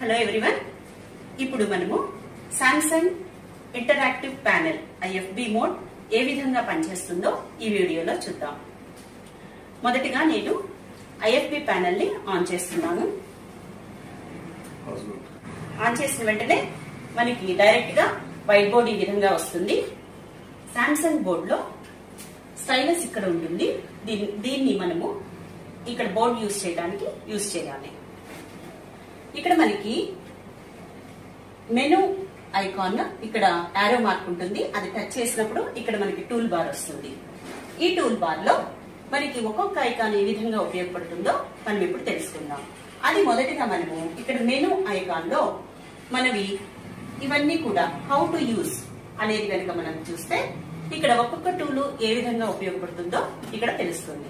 hello everyone ఇప్పుడు మనము Samsung interactive panel IFB mode ఏ విధంగా పనిచేస్తుందో ఈ వీడియోలో చూద్దాం మొదటిగా నేను ఐఎఫ్బి ప్యానెల్ ని ఆన్ చేస్తున్నాను ఆన్ చేసిన వెంటనే మనకి డైరెక్ట్ గా వైట్ బోర్డ్ ఈ విధంగా వస్తుంది సామ్సంగ్ బోర్డ్ లో స్టైలస్ ఇక్కడ ఉంటుంది దీన్ని దీన్ని మనము ఇక్కడ బోర్డ్ యూజ్ చేయడానికి యూజ్ చేయాలి ఇక్కడ మనకి మెను ఐకాన్ ఇక్కడ ఆరో మార్క్ ఉంటుంది అది టచ్ చేసినప్పుడు ఇక్కడ మనకి టూల్ బార్ వస్తుంది ఈ టూల్ బార్ లో మనకి ఒక్కొక్క ఐకాన్ ఏ విధంగా ఉపయోగపడుతుందో మనం ఇప్పుడు తెలుసుకుందాం అది మొదటిగా మనము ఇక్కడ మెను ఐకాన్ లో మనవి ఇవన్నీ కూడా హౌ టు యూస్ అనేది కనుక మనం చూస్తే ఇక్కడ ఒక్కొక్క టూల్ ఏ విధంగా ఉపయోగపడుతుందో ఇక్కడ తెలుస్తుంది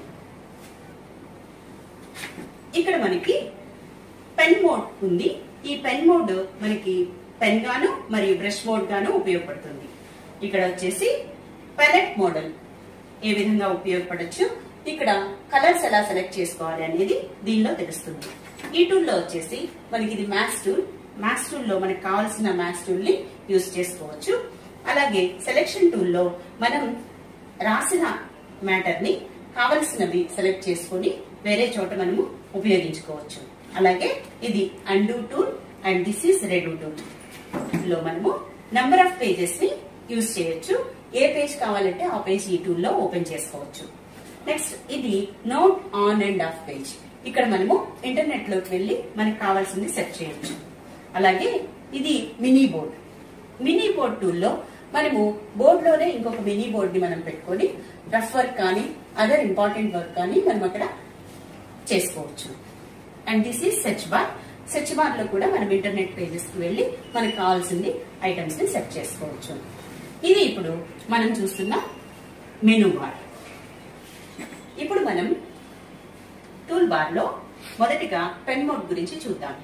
ఇక్కడ మనకి పెన్ మోడ్ ఉంది ఈ పెన్ మోడ్ మనకి పెన్ గాను మరియు బ్రష్ మోడ్ గాను ఉపయోగపడుతుంది ఇక్కడ వచ్చేసి పెలెట్ మోడల్ ఏ విధంగా ఉపయోగపడచ్చు ఇక్కడ కలర్స్ ఎలా సెలెక్ట్ చేసుకోవాలి అనేది దీనిలో తెలుస్తుంది ఈ టూల్ లో వచ్చేసి మనకి ఇది మ్యాథ్స్ టూల్ మ్యాథ్స్ టూల్ లో మనకి కావాల్సిన మ్యాథ్స్ టూల్ ని యూజ్ చేసుకోవచ్చు అలాగే సెలెక్షన్ టూల్ లో మనం రాసిన మ్యాటర్ ని కావలసినవి సెలెక్ట్ చేసుకొని వేరే చోట మనము ఉపయోగించుకోవచ్చు అలాగే ఇది undo tool and this is redo tool లో మనము నంబర్ ఆఫ్ పేజెస్ ని యూజ్ చేయొచ్చు ఏ పేజ్ కావాలంటే ఆ పేజ్ ఈ టూల్ లో ఓపెన్ చేసుకోవచ్చు నెక్స్ట్ ఇది note on and off page ఇక్కడ మనము ఇంటర్నెట్ లోకి వెళ్ళి మనకు కావాల్సింది సెట్ చేయొచ్చు అలాగే ఇది మినీ బోర్డ్ మినీ బోర్డ్ టూల్లో మనము బోర్డ్ లోనే ఇంకొక మినీ బోర్డ్ ని మనం పెట్టుకొని రఫ్ వర్క్ కానీ అదర్ ఇంపార్టెంట్ వర్క్ కానీ మనం అక్కడ చేసుకోవచ్చు and this is search bar search bar లో కూడా మనం ఇంటర్నెట్ పేజెస్ కి వెళ్ళి మనకు కావాల్సింది ఐటమ్స్ ని సెర్చ్ చేసుకోవచ్చు ఇది ఇప్పుడు మనం చూస్తున్న మెనూ బార్ ఇప్పుడు మనం టూల్ బార్ లో మొదటిగా పెన్ మోడ్ గురించి చూద్దాం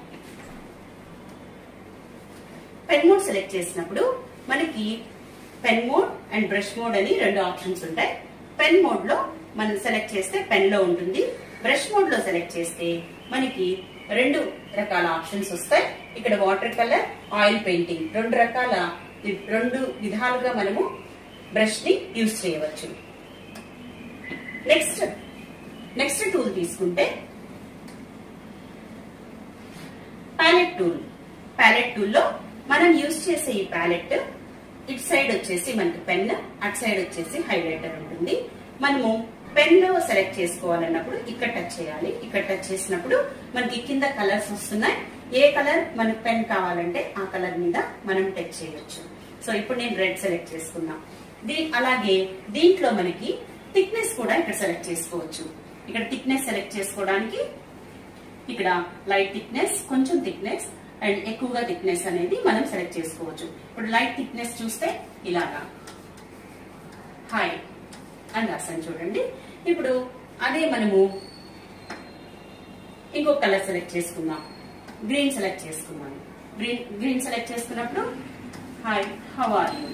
పెన్ మోడ్ సెలెక్ట్ చేసినప్పుడు మనకి pen mode and brush mode అని రెండు ఆప్షన్స్ ఉంటాయి పెన్ మోడ్ లో మనం సెలెక్ట్ చేస్తే పెన్ లో ఉంటుంది బ్రష్ మోడ్ లో సెలెక్ట్ చేస్తే మనకి రెండు రకాల ఆప్షన్స్ వస్తాయి ఇక్కడ వాటర్ కలర్ ఆయిల్ పెయింటింగ్ రెండు రకాల రెండు విధాలుగా మనము బ్రష్ ని యూజ్ చేయవచ్చు నెక్స్ట్ నెక్స్ట్ టూల్ తీసుకుంటే ప్యాలెట్ టూల్ ప్యాలెట్ టూల్ లో మనం యూజ్ చేసే ఈ ప్యాలెట్ ఇటు సైడ్ వచ్చేసి మనకి పెన్ అటు సైడ్ వచ్చేసి హైలైటర్ ఉంటుంది మనము పెన్ లో సెలెక్ట్ చేసుకోవాలన్నప్పుడు ఇక్కడ టచ్ చేయాలి ఇక్కడ టచ్ చేసినప్పుడు మనకి కింద కలర్స్ వస్తున్నాయి ఏ కలర్ మనకు పెన్ కావాలంటే ఆ కలర్ మీద మనం టచ్ చేయొచ్చు సో ఇప్పుడు నేను రెడ్ సెలెక్ట్ చేసుకున్నా దీ అలాగే దీంట్లో మనకి థిక్నెస్ కూడా ఇక్కడ సెలెక్ట్ చేసుకోవచ్చు ఇక్కడ థిక్నెస్ సెలెక్ట్ చేసుకోవడానికి ఇక్కడ లైట్ థిక్నెస్ కొంచెం థిక్నెస్ అండ్ ఎక్కువగా థిక్నెస్ అనేది మనం సెలెక్ట్ చేసుకోవచ్చు ఇప్పుడు లైట్ థిక్నెస్ చూస్తే ఇలాగా హాయ్ అని రాసాను చూడండి ఇప్పుడు అదే మనము ఇంకొక కలర్ సెలెక్ట్ చేసుకుందాం గ్రీన్ సెలెక్ట్ చేసుకున్నాను గ్రీన్ గ్రీన్ సెలెక్ట్ చేసుకున్నప్పుడు హాయ్ హౌ ఆర్ యూ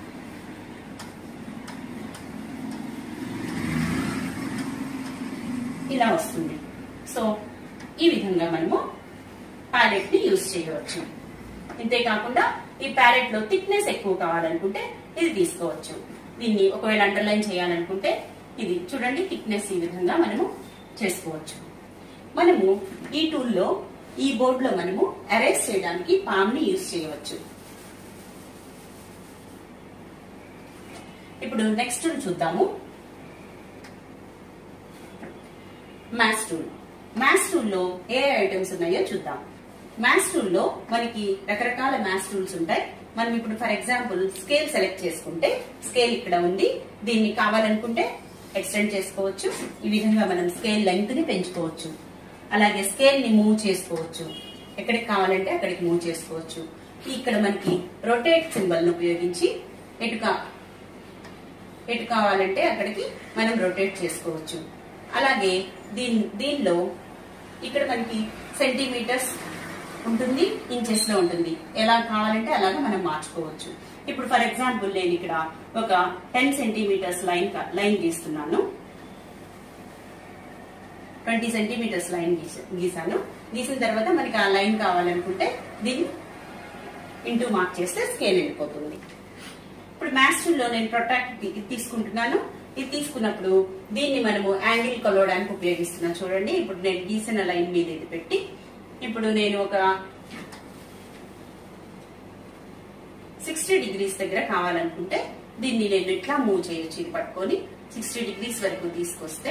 ఇలా వస్తుంది సో ఈ విధంగా మనము ప్యాలెట్ ని యూజ్ చేయవచ్చు ఇంతేకాకుండా ఈ ప్యాలెట్ లో థిక్నెస్ ఎక్కువ కావాలనుకుంటే ఇది తీసుకోవచ్చు దీన్ని ఒకవేళ అండర్లైన్ చేయాలనుకుంటే ఇది చూడండి థిక్నెస్ ఈ విధంగా మనము చేసుకోవచ్చు మనము ఈ టూల్లో ఈ బోర్డ్ లో మనము అరేస్ చేయడానికి పామ్ ని యూజ్ చేయవచ్చు ఇప్పుడు నెక్స్ట్ చూద్దాము మ్యాథ్స్ టూల్ మ్యాథ్స్ టూల్ లో ఏ ఐటమ్స్ ఉన్నాయో చూద్దాం మ్యాథ్స్ టూల్ లో మనకి రకరకాల మ్యాథ్స్ టూల్స్ ఉంటాయి మనం ఇప్పుడు ఫర్ ఎగ్జాంపుల్ స్కేల్ సెలెక్ట్ చేసుకుంటే స్కేల్ ఇక్కడ ఉంది దీన్ని కావాలనుకుంటే ఎక్స్టెండ్ చేసుకోవచ్చు ఈ విధంగా మనం స్కేల్ లెంగ్త్ ని పెంచుకోవచ్చు అలాగే స్కేల్ ని మూవ్ చేసుకోవచ్చు ఎక్కడికి కావాలంటే అక్కడికి మూవ్ చేసుకోవచ్చు ఇక్కడ మనకి రొటేట్ సింబల్ ను ఉపయోగించి ఎటుక ఎటు కావాలంటే అక్కడికి మనం రొటేట్ చేసుకోవచ్చు అలాగే దీని దీనిలో ఇక్కడ మనకి సెంటీమీటర్స్ ఉంటుంది ఇంచెస్ లో ఉంటుంది ఎలా కావాలంటే అలాగా మనం మార్చుకోవచ్చు ఇప్పుడు ఫర్ ఎగ్జాంపుల్ నేను ఇక్కడ ఒక టెన్ సెంటీమీటర్స్ లైన్ లైన్ గీస్తున్నాను ట్వంటీ సెంటీమీటర్స్ లైన్ గీసా గీసాను గీసిన తర్వాత మనకి ఆ లైన్ కావాలనుకుంటే దీన్ని ఇంటూ మార్క్ చేస్తే స్కేల్ వెళ్ళిపోతుంది ఇప్పుడు మ్యాథ్స్ లో నేను ప్రొట్రాక్ట్ ఇది తీసుకుంటున్నాను ఇది తీసుకున్నప్పుడు దీన్ని మనము యాంగిల్ కొలవడానికి ఉపయోగిస్తున్నాను చూడండి ఇప్పుడు నేను గీసిన లైన్ మీద ఇది పెట్టి ఇప్పుడు నేను ఒక సిక్స్టీ డిగ్రీస్ దగ్గర కావాలనుకుంటే దీన్ని నేను ఇట్లా మూవ్ చేయొచ్చు ఇది పట్టుకొని సిక్స్టీ డిగ్రీస్ వరకు తీసుకొస్తే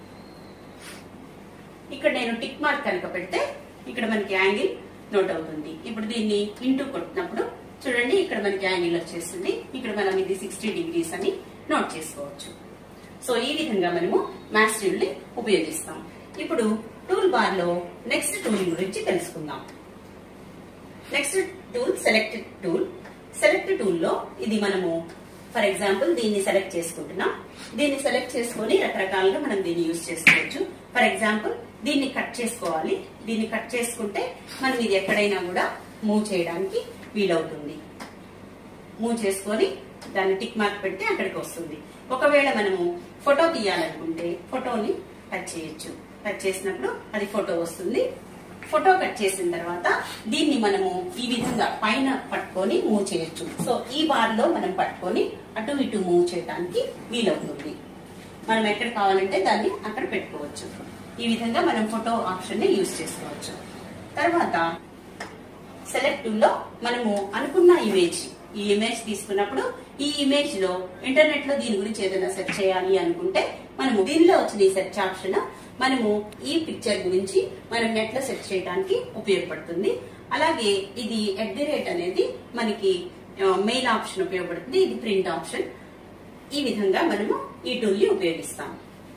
ఇక్కడ నేను టిక్ మార్క్ కనుక పెడితే ఇక్కడ మనకి యాంగిల్ నోట్ అవుతుంది ఇప్పుడు దీన్ని ఇంటూ కొట్టినప్పుడు చూడండి ఇక్కడ మనకి యాంగిల్ వచ్చేస్తుంది ఇక్కడ మనం ఇది సిక్స్టీ డిగ్రీస్ అని నోట్ చేసుకోవచ్చు సో ఈ విధంగా మనము మ్యాథ్స్ టూల్ ని ఉపయోగిస్తాం ఇప్పుడు టూల్ బార్ లో నెక్స్ట్ టూల్ గురించి తెలుసుకుందాం next tool select tool select tool లో ఇది మనము ఫర్ ఎగ్జాంపుల్ దీన్ని సెలెక్ట్ చేసుకుంటున్నాం దీన్ని సెలెక్ట్ చేసుకొని రకరకాలుగా మనం దీన్ని యూజ్ చేసుకోవచ్చు ఫర్ ఎగ్జాంపుల్ దీన్ని కట్ చేసుకోవాలి దీన్ని కట్ చేసుకుంటే మనం ఇది ఎక్కడైనా కూడా మూవ్ చేయడానికి వీలవుతుంది మూవ్ చేసుకొని దాన్ని టిక్ మార్క్ పెడితే అక్కడికి వస్తుంది ఒకవేళ మనము ఫోటో తీయాలనుకుంటే ఫోటోని టచ్ చేయొచ్చు టచ్ చేసినప్పుడు అది ఫోటో వస్తుంది ఫోటో కట్ చేసిన తర్వాత దీన్ని మనము ఈ విధంగా పైన పట్టుకొని మూవ్ చేయొచ్చు సో ఈ బార్ లో మనం పట్టుకొని అటు ఇటు మూవ్ చేయడానికి వీలవుతుంది మనం ఎక్కడ కావాలంటే దాన్ని అక్కడ పెట్టుకోవచ్చు ఈ విధంగా మనం ఫోటో ఆప్షన్ ని యూజ్ చేసుకోవచ్చు తర్వాత సెలెక్ట్ లో మనము అనుకున్న ఇమేజ్ ఈ ఇమేజ్ తీసుకున్నప్పుడు ఈ ఇమేజ్ లో ఇంటర్నెట్ లో దీని గురించి ఏదైనా సెర్చ్ చేయాలి అనుకుంటే మనము దీనిలో వచ్చిన ఈ సెర్చ్ ఆప్షన్ మనము ఈ పిక్చర్ గురించి మనం నెట్ లో సెర్చ్ చేయడానికి ఉపయోగపడుతుంది అలాగే ఇది ఎట్ ది రేట్ అనేది మనకి మెయిల్ ఆప్షన్ ఉపయోగపడుతుంది ఇది ప్రింట్ ఆప్షన్ ఈ విధంగా మనము ఈ టూల్ ని ఉపయోగిస్తాం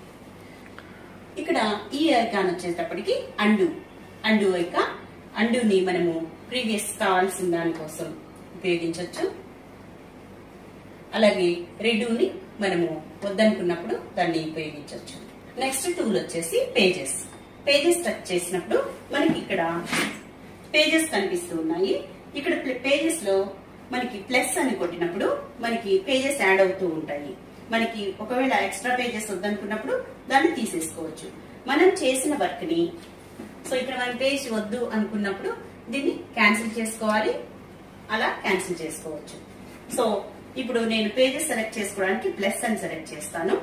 ఇక్కడ ఈ ఐకాన్ వచ్చేటప్పటికి అండు అండు ఐకాన్ అండుని మనము ప్రీవియస్ కావాల్సిన దానికోసం ఉపయోగించవచ్చు అలాగే రెడ్యూని మనము వద్దనుకున్నప్పుడు దాన్ని ఉపయోగించవచ్చు నెక్స్ట్ టూల్ వచ్చేసి పేజెస్ పేజెస్ టచ్ చేసినప్పుడు మనకి ఇక్కడ పేజెస్ కనిపిస్తూ ఉన్నాయి ఇక్కడ పేజెస్ లో మనకి ప్లస్ అని కొట్టినప్పుడు మనకి పేజెస్ యాడ్ అవుతూ ఉంటాయి మనకి ఒకవేళ ఎక్స్ట్రా పేజెస్ వద్దనుకున్నప్పుడు దాన్ని తీసేసుకోవచ్చు మనం చేసిన వర్క్ ని సో ఇక్కడ మన పేజ్ వద్దు అనుకున్నప్పుడు దీన్ని క్యాన్సిల్ చేసుకోవాలి అలా క్యాన్సిల్ చేసుకోవచ్చు సో ఇప్పుడు నేను పేజెస్ సెలెక్ట్ చేసుకోవడానికి ప్లస్ అని సెలెక్ట్ చేస్తాను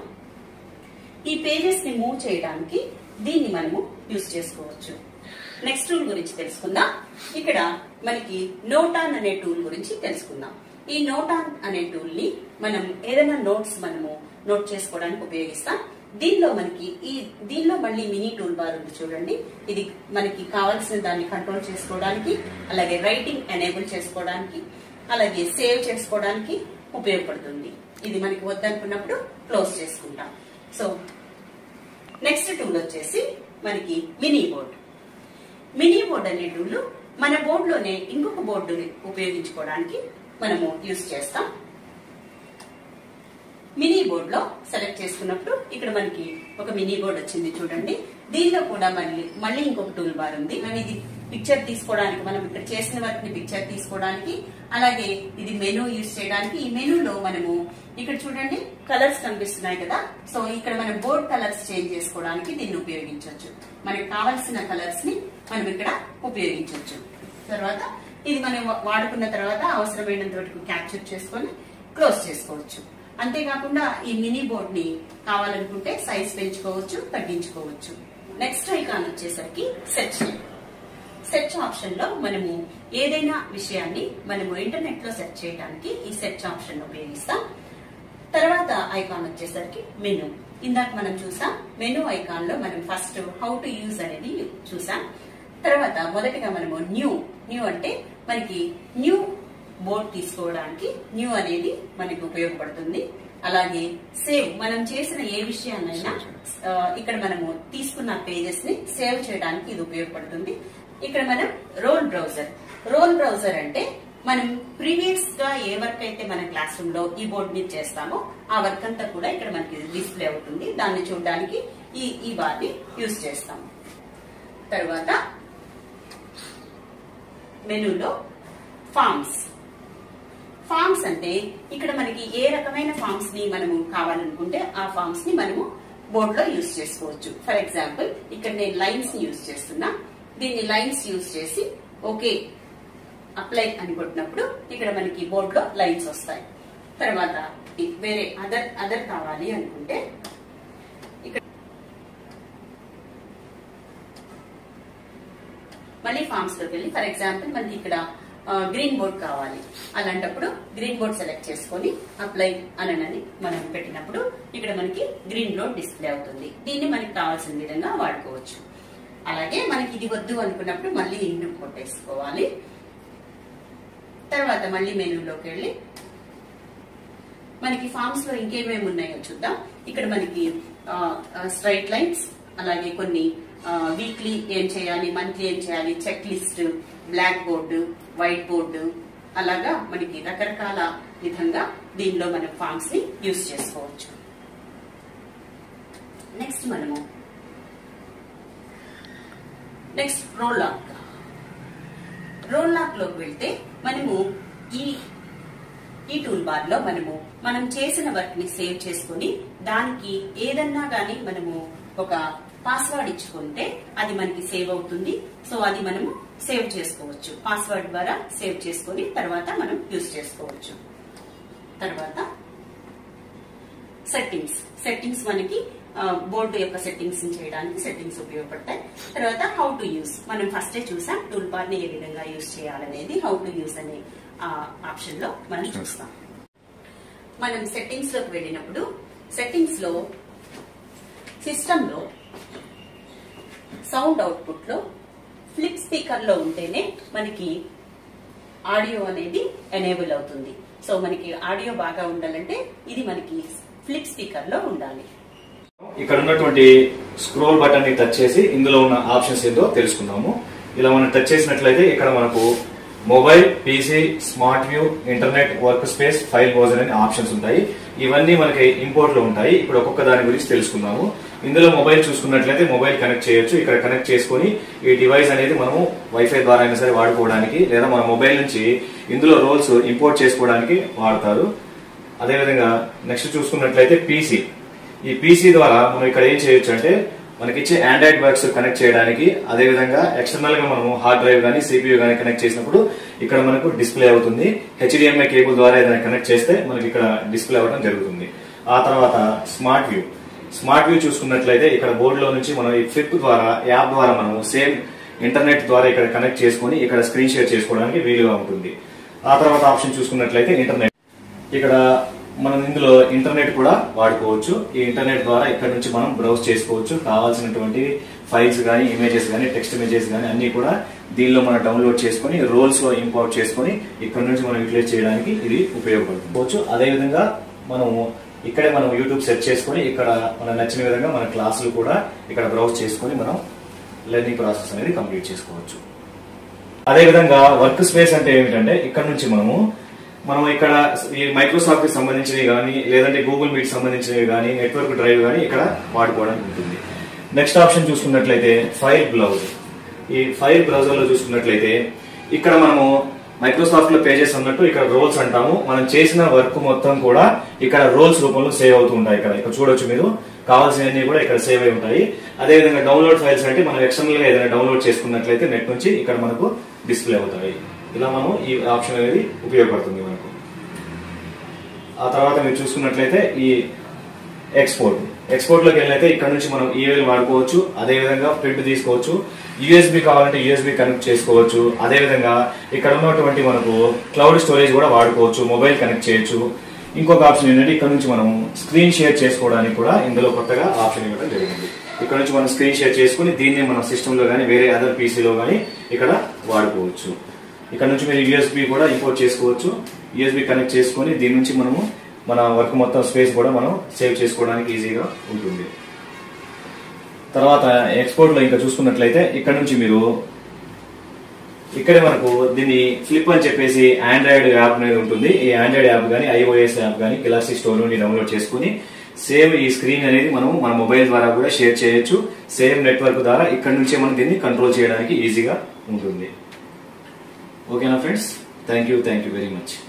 ఈ పేజెస్ ని మూవ్ చేయడానికి దీన్ని మనము యూజ్ చేసుకోవచ్చు నెక్స్ట్ టూల్ గురించి తెలుసుకుందాం ఇక్కడ మనకి నోటాన్ అనే టూల్ గురించి తెలుసుకుందాం ఈ నోటాన్ అనే టూల్ ని మనం ఏదైనా నోట్స్ మనము నోట్ చేసుకోవడానికి ఉపయోగిస్తాం దీనిలో మనకి ఈ దీనిలో మళ్ళీ మినీ టూల్ బార్ ఉంది చూడండి ఇది మనకి కావాల్సిన దాన్ని కంట్రోల్ చేసుకోవడానికి అలాగే రైటింగ్ ఎనేబుల్ చేసుకోవడానికి అలాగే సేవ్ చేసుకోవడానికి ఉపయోగపడుతుంది ఇది మనకి వద్దనుకున్నప్పుడు క్లోజ్ చేసుకుంటాం సో నెక్స్ట్ టూల్ వచ్చేసి మనకి మినీ బోర్డ్ మినీ బోర్డ్ అనే టూల్ మన బోర్డులోనే ఇంకొక బోర్డుని ఉపయోగించుకోవడానికి మనము యూజ్ చేస్తాం మినీ బోర్డ్ లో సెలెక్ట్ చేసుకున్నప్పుడు ఇక్కడ మనకి ఒక మినీ బోర్డ్ వచ్చింది చూడండి దీనిలో కూడా మళ్ళీ మళ్ళీ ఇంకొక టూల్ బార్ ఉంది మనం ఇది పిక్చర్ తీసుకోవడానికి మనం ఇక్కడ చేసిన వర్క్ ని పిక్చర్ తీసుకోవడానికి అలాగే ఇది మెనూ యూజ్ చేయడానికి ఈ మెనూలో మనము ఇక్కడ చూడండి కలర్స్ కనిపిస్తున్నాయి కదా సో ఇక్కడ మనం బోర్డ్ కలర్స్ చేంజ్ చేసుకోవడానికి దీన్ని ఉపయోగించవచ్చు మనకి కావాల్సిన కలర్స్ ని మనం ఇక్కడ ఉపయోగించవచ్చు తర్వాత ఇది మనం వాడుకున్న తర్వాత అవసరమైనంత వరకు క్యాప్చర్ చేసుకొని క్లోజ్ చేసుకోవచ్చు అంతేకాకుండా ఈ మినీ బోర్డ్ ని కావాలనుకుంటే సైజ్ పెంచుకోవచ్చు తగ్గించుకోవచ్చు నెక్స్ట్ ఐకాన్ వచ్చేసరికి సెర్చ్ సెర్చ్ ఆప్షన్ లో మనము ఏదైనా విషయాన్ని మనము ఇంటర్నెట్ లో సెర్చ్ చేయడానికి ఈ సెర్చ్ ఆప్షన్ ఉపయోగిస్తాం తర్వాత ఐకాన్ వచ్చేసరికి మెనూ ఇందాక మనం చూసాం మెనూ ఐకాన్ లో మనం ఫస్ట్ హౌ టు యూజ్ అనేది చూసాం తర్వాత మొదటిగా మనము న్యూ న్యూ అంటే మనకి న్యూ బోర్డ్ తీసుకోవడానికి న్యూ అనేది మనకి ఉపయోగపడుతుంది అలాగే సేవ్ మనం చేసిన ఏ విషయాన్నైనా ఆ, ఇక్కడ మనము తీసుకున్న పేజెస్ ని సేవ్ చేయడానికి ఇది ఉపయోగపడుతుంది ఇక్కడ మనం రోల్ బ్రౌజర్ రోల్ బ్రౌజర్ అంటే మనం ప్రీవియస్ గా ఏ వర్క్ అయితే మన క్లాస్ రూమ్ లో ఈ బోర్డ్ మీద చేస్తామో ఆ వర్క్ అంతా కూడా ఇక్కడ మనకి డిస్ప్లే అవుతుంది దాన్ని చూడడానికి ఈ ఈ బార్ ని యూజ్ చేస్తాం తర్వాత మెనూలో ఫార్మ్స్ ఫార్మ్స్ అంటే ఇక్కడ మనకి ఏ రకమైన ఫార్మ్స్ ని మనము కావాలనుకుంటే ఆ ఫార్మ్స్ ని మనము బోర్డ్ లో యూజ్ చేసుకోవచ్చు ఫర్ ఎగ్జాంపుల్ ఇక్కడ నేను లైన్స్ ని యూజ్ చేస్తున్నా దీన్ని లైన్స్ యూజ్ చేసి ఓకే అప్లై అని కొట్టినప్పుడు ఇక్కడ మనకి బోర్డ్ లో లైన్స్ వస్తాయి తర్వాత వేరే అదర్ అదర్ కావాలి అనుకుంటే ఇక్కడ మళ్ళీ ఫార్మ్స్ లోకి వెళ్ళి ఫర్ ఎగ్జాంపుల్ మనకి ఇక్కడ గ్రీన్ బోర్డ్ కావాలి అలాంటప్పుడు గ్రీన్ బోర్డ్ సెలెక్ట్ చేసుకొని అప్లై అనని మనం పెట్టినప్పుడు ఇక్కడ మనకి గ్రీన్ బోర్డ్ డిస్ప్లే అవుతుంది దీన్ని మనకి కావాల్సిన విధంగా వాడుకోవచ్చు అలాగే మనకి ఇది వద్దు అనుకున్నప్పుడు మళ్ళీ ఇండు కొట్టేసుకోవాలి తర్వాత మళ్ళీ మెనూలోకి వెళ్ళి మనకి ఫార్మ్స్ లో ఇంకేమేమి ఉన్నాయో చూద్దాం ఇక్కడ మనకి స్ట్రైట్ లైన్స్ అలాగే కొన్ని వీక్లీ ఏం చేయాలి మంత్లీ ఏం చేయాలి check list black board white board అలాగా మనకి రకరకాల విధంగా దీనిలో మనం ఫార్మ్స్ ని యూజ్ చేసుకోవచ్చు నెక్స్ట్ మనము next roll lock roll lock లోకి వెళ్తే మనము ఈ ఈ టూల్ బార్ లో మనము మనం చేసిన వర్క్ ని సేవ్ చేసుకుని దానికి ఏదన్నా గాని మనము ఒక పాస్వర్డ్ ఇచ్చుకుంటే అది మనకి సేవ్ అవుతుంది సో అది మనము సేవ్ చేసుకోవచ్చు పాస్వర్డ్ ద్వారా సేవ్ చేసుకుని తర్వాత మనం యూజ్ చేసుకోవచ్చు తర్వాత సెట్టింగ్స్ సెట్టింగ్స్ మనకి బోర్డు యొక్క సెట్టింగ్స్ చేయడానికి సెట్టింగ్స్ ఉపయోగపడతాయి తర్వాత హౌ టు యూస్ మనం ఫస్టే చూసాం టూల్ బార్ ని ఏ విధంగా యూస్ చేయాలనేది హౌ టు యూస్ అనే ఆప్షన్ లో మనం చూస్తాం మనం సెట్టింగ్స్ లోకి వెళ్ళినప్పుడు సెట్టింగ్స్ లో సిస్టమ్ లో సౌండ్ అవుట్పుట్ లో ఫ్లిప్ స్పీకర్ లో ఉంటేనే మనకి ఆడియో అనేది ఎనేబుల్ అవుతుంది సో మనకి ఆడియో బాగా ఉండాలంటే ఇది మనకి ఫ్లిప్ స్పీకర్ లో ఉండాలి ఇక్కడ ఉన్నటువంటి స్క్రోల్ బటన్ ని టచ్ చేసి ఇందులో ఉన్న ఆప్షన్స్ ఏంటో తెలుసుకుందాము ఇలా మనం టచ్ చేసినట్లయితే ఇక్కడ మనకు mobile PC smart view internet work space file browser అనే ఆప్షన్స్ ఉంటాయి ఇవన్నీ మనకి ఇంపోర్ట్ లో ఉంటాయి ఇప్పుడు ఒక్కొక్క దాని గురించి తెలుసుకుందాము ఇందులో మొబైల్ చూసుకున్నట్లయితే మొబైల్ కనెక్ట్ చేయొచ్చు ఇక్కడ కనెక్ట్ చేసుకొని ఈ డివైస్ అనేది మనము వైఫై ద్వారా అయినా సరే వాడుకోవడానికి లేదా మన మొబైల్ నుంచి ఇందులో రోల్స్ ఇంపోర్ట్ చేసుకోవడానికి వాడతారు అదేవిధంగా నెక్స్ట్ చూసుకున్నట్లయితే పీసీ ఈ పీసీ ద్వారా మనం ఇక్కడ ఏం చేయొచ్చు అంటే మనకిచ్చే ఆండ్రాయిడ్ బాక్స్ కనెక్ట్ చేయడానికి అదే విధంగా ఎక్స్టర్నల్ గా మనము హార్డ్ డ్రైవ్ గానీ సిపియూ గానీ కనెక్ట్ చేసినప్పుడు ఇక్కడ మనకు డిస్ప్లే అవుతుంది హెచ్డిఎంఐ కేబుల్ ద్వారా ఏదైనా కనెక్ట్ చేస్తే మనకి ఇక్కడ డిస్ప్లే అవ్వడం జరుగుతుంది ఆ తర్వాత స్మార్ట్ వ్యూ స్మార్ట్ వ్యూ చూసుకున్నట్లయితే ఇక్కడ బోర్డు లో నుంచి మనం ఈ ఫ్లిప్ ద్వారా యాప్ ద్వారా మనము సేమ్ ఇంటర్నెట్ ద్వారా ఇక్కడ కనెక్ట్ చేసుకొని ఇక్కడ స్క్రీన్ షేర్ చేసుకోవడానికి వీలుగా ఉంటుంది ఆ తర్వాత ఆప్షన్ చూసుకున్నట్లయితే ఇంటర్నెట్ ఇక్కడ మనం ఇందులో ఇంటర్నెట్ కూడా వాడుకోవచ్చు ఈ ఇంటర్నెట్ ద్వారా ఇక్కడ నుంచి మనం బ్రౌజ్ చేసుకోవచ్చు కావాల్సినటువంటి ఫైల్స్ కానీ ఇమేజెస్ కానీ టెక్స్ట్ ఇమేజెస్ కానీ అన్ని కూడా దీనిలో మనం డౌన్లోడ్ చేసుకొని రోల్స్ లో ఇంపోర్ట్ చేసుకొని ఇక్కడ నుంచి మనం యూటిలైజ్ చేయడానికి ఇది ఉపయోగపడుతుంది అదేవిధంగా మనము ఇక్కడే మనం యూట్యూబ్ సెర్చ్ చేసుకొని ఇక్కడ మన నచ్చిన విధంగా మన క్లాసులు కూడా ఇక్కడ బ్రౌజ్ చేసుకొని మనం లెర్నింగ్ ప్రాసెస్ అనేది కంప్లీట్ చేసుకోవచ్చు అదేవిధంగా వర్క్ స్పేస్ అంటే ఏమిటంటే ఇక్కడ నుంచి మనము మనం ఇక్కడ ఈ మైక్రోసాఫ్ట్ కి సంబంధించినవి కానీ లేదంటే గూగుల్ మీట్ సంబంధించినవి కానీ నెట్వర్క్ డ్రైవ్ కానీ ఇక్కడ వాడుకోవడానికి ఉంటుంది నెక్స్ట్ ఆప్షన్ చూసుకున్నట్లయితే ఫైల్ బ్లౌజ్ ఈ ఫైల్ బ్రౌజర్ లో చూసుకున్నట్లయితే ఇక్కడ మనము మైక్రోసాఫ్ట్ లో పేజెస్ ఉన్నట్టు ఇక్కడ రోల్స్ అంటాము మనం చేసిన వర్క్ మొత్తం కూడా ఇక్కడ రోల్స్ రూపంలో సేవ్ అవుతూ ఉంటాయి ఇక్కడ ఇక్కడ చూడొచ్చు మీరు కావాల్సినవన్నీ కూడా ఇక్కడ సేవ్ అయి ఉంటాయి అదేవిధంగా డౌన్లోడ్ ఫైల్స్ అంటే మనం ఎక్స్టర్నల్ గా ఏదైనా డౌన్లోడ్ చేసుకున్నట్లయితే నెట్ నుంచి ఇక్కడ మనకు డిస్ప్లే అవుతాయి ఇలా మనం ఈ ఆప్షన్ అనేది ఉపయోగపడుతుంది మనకు ఆ తర్వాత మీరు చూసుకున్నట్లయితే ఈ ఎక్స్పోర్ట్ ఎక్స్పోర్ట్ లోకి వెళ్ళైతే ఇక్కడ నుంచి మనం ఈమెయిల్ వాడుకోవచ్చు అదే విధంగా ప్రింట్ తీసుకోవచ్చు యూఎస్బి కావాలంటే యూఎస్బి కనెక్ట్ చేసుకోవచ్చు అదే విధంగా ఇక్కడ ఉన్నటువంటి మనకు క్లౌడ్ స్టోరేజ్ కూడా వాడుకోవచ్చు మొబైల్ కనెక్ట్ చేయొచ్చు ఇంకొక ఆప్షన్ ఏంటంటే ఇక్కడ నుంచి మనం స్క్రీన్ షేర్ చేసుకోవడానికి కూడా ఇందులో కొత్తగా ఆప్షన్ ఇవ్వడం జరిగింది ఇక్కడ నుంచి మనం స్క్రీన్ షేర్ చేసుకుని దీన్ని మన సిస్టమ్ లో కానీ వేరే అదర్ పీసీలో కానీ ఇక్కడ వాడుకోవచ్చు ఇక్కడ నుంచి మీరు యూఎస్బి కూడా ఇంపోర్ట్ చేసుకోవచ్చు యూఎస్బి కనెక్ట్ చేసుకొని దీని నుంచి మనము మన వర్క్ మొత్తం స్పేస్ కూడా మనం సేవ్ చేసుకోవడానికి ఈజీగా ఉంటుంది తర్వాత ఎక్స్పోర్ట్ లో ఇంకా చూసుకున్నట్లయితే ఇక్కడ నుంచి మీరు ఇక్కడే మనకు దీన్ని ఫ్లిప్ అని చెప్పేసి ఆండ్రాయిడ్ యాప్ అనేది ఉంటుంది ఈ ఆండ్రాయిడ్ యాప్ కానీ ఐఓఎస్ యాప్ కానీ గెలాక్సీ స్టోర్ నుండి డౌన్లోడ్ చేసుకుని సేమ్ ఈ స్క్రీన్ అనేది మనం మన మొబైల్ ద్వారా కూడా షేర్ చేయొచ్చు సేమ్ నెట్వర్క్ ద్వారా ఇక్కడ నుంచే మనం దీన్ని కంట్రోల్ చేయడానికి ఈజీగా ఉంటుంది ఓకేనా friends thank you thank you very much